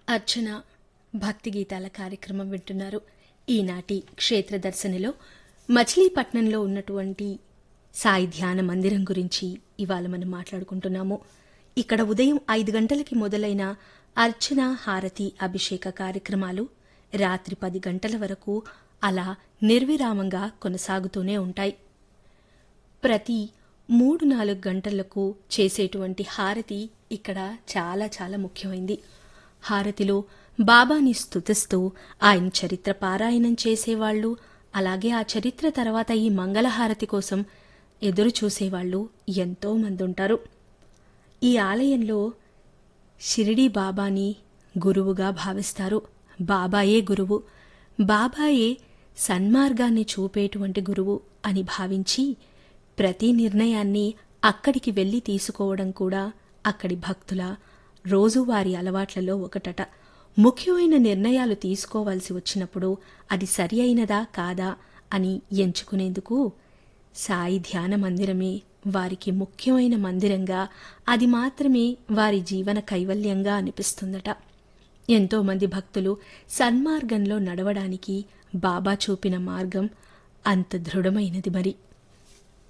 అర్చన భక్తి గీతాల కార్యక్రమం వింటున్నారు ఈనాటి క్షేత్ర దర్శనలో మచిలీపట్నంలో ఉన్నటువంటి సాయి ధ్యాన మందిరం గురించి ఇవాళ మనం మాట్లాడుకుంటున్నాము ఇక్కడ ఉదయం ఐదు గంటలకి మొదలైన అర్చన హారతి అభిషేక కార్యక్రమాలు రాత్రి పది గంటల వరకు అలా నిర్విరామంగా కొనసాగుతూనే ఉంటాయి ప్రతి మూడు నాలుగు గంటలకు చేసేటువంటి హారతి ఇక్కడ చాలా చాలా ముఖ్యమైంది హారతిలో బాబాని స్తుతిస్తూ ఆయన చరిత్ర పారాయణం చేసేవాళ్లు అలాగే ఆ చరిత్ర తర్వాత ఈ మంగళహారతి కోసం ఎదురు చూసేవాళ్లు ఎంతో మంది ఉంటారు ఈ ఆలయంలో షిరిడీ బాబాని గురువుగా భావిస్తారు బాబాయే గురువు బాబాయే సన్మార్గాన్ని చూపేటువంటి గురువు అని భావించి ప్రతి నిర్ణయాన్ని అక్కడికి వెళ్లి తీసుకోవడం కూడా అక్కడి భక్తుల రోజువారీ అలవాట్లలో ఒకటట ముఖ్యమైన నిర్ణయాలు తీసుకోవాల్సి వచ్చినప్పుడు అది సరి అయినదా కాదా అని ఎంచుకునేందుకు సాయి ధ్యాన మందిరమే వారికి ముఖ్యమైన మందిరంగా అది మాత్రమే వారి జీవన కైవల్యంగా అనిపిస్తుందట ఎంతో మంది భక్తులు సన్మార్గంలో నడవడానికి బాబా చూపిన మార్గం అంత దృఢమైనది మరి